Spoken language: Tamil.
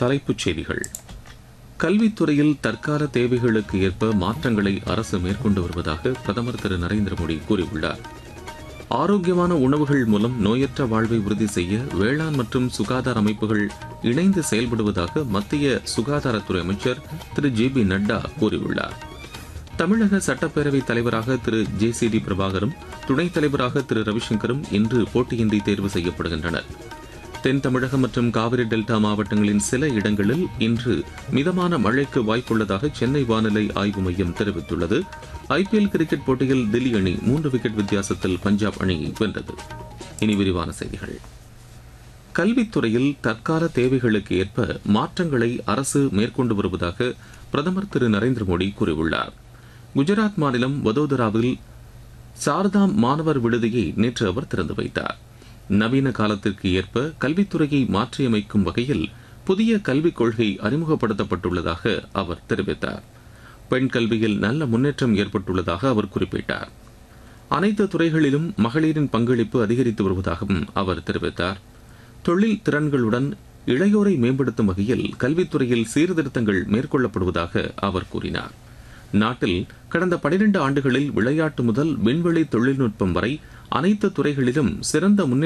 தலைப்புச் செய்திகள் கல்வித்துறையில் தற்கால தேவைகளுக்கு ஏற்ப மாற்றங்களை அரசு மேற்கொண்டு வருவதாக பிரதமர் திரு நரேந்திர மோடி கூறியுள்ளார் ஆரோக்கியமான உணவுகள் மூலம் நோயற்ற வாழ்வை உறுதி செய்ய வேளாண் மற்றும் சுகாதார அமைப்புகள் இணைந்து செயல்படுவதாக மத்திய சுகாதாரத்துறை அமைச்சர் திரு ஜே பி நட்டா கூறியுள்ளார் தமிழக சட்டப்பேரவைத் தலைவராக திரு ஜே சி டி பிரபாகரும் துணைத் தலைவராக திரு ரவிசங்கரும் இன்று போட்டியின்றி தேர்வு செய்யப்படுகின்றனர் தென் தமிழகம் மற்றும் காவிரி டெல்டா மாவட்டங்களின் சில இடங்களில் இன்று மிதமான மழைக்கு வாய்ப்புள்ளதாக சென்னை வானிலை ஆய்வு மையம் தெரிவித்துள்ளது ஐபிஎல் கிரிக்கெட் போட்டியில் தில்லி அணி மூன்று விக்கெட் வித்தியாசத்தில் பஞ்சாப் அணியை வென்றது இனி விரிவான செய்திகள் கல்வித்துறையில் தற்கால தேவைகளுக்கு ஏற்ப மாற்றங்களை அரசு மேற்கொண்டு வருவதாக பிரதமர் திரு நரேந்திர மோடி கூறியுள்ளார் குஜராத் மாநிலம் வதோதராவில் சாரதாம் மாணவர் விடுதியை நேற்று அவர் திறந்து வைத்தார் நவீன காலத்திற்கு ஏற்ப கல்வித்துறையை மாற்றியமைக்கும் வகையில் புதிய கல்விக் கொள்கை அறிமுகப்படுத்தப்பட்டுள்ளதாக அவர் தெரிவித்தார் பெண் கல்வியில் நல்ல முன்னேற்றம் ஏற்பட்டுள்ளதாக அவர் குறிப்பிட்டார் அனைத்து துறைகளிலும் மகளிரின் பங்களிப்பு அதிகரித்து வருவதாகவும் அவர் தெரிவித்தார் தொழில் திறன்களுடன் இளையோரை மேம்படுத்தும் வகையில் கல்வித்துறையில் சீர்திருத்தங்கள் மேற்கொள்ளப்படுவதாக அவர் கூறினார் நாட்டில் கடந்த பனிரெண்டு ஆண்டுகளில் விளையாட்டு முதல் விண்வெளி தொழில்நுட்பம் வரை அனைத்து துறைகளிலும் சிறந்த முன்னேற்றம்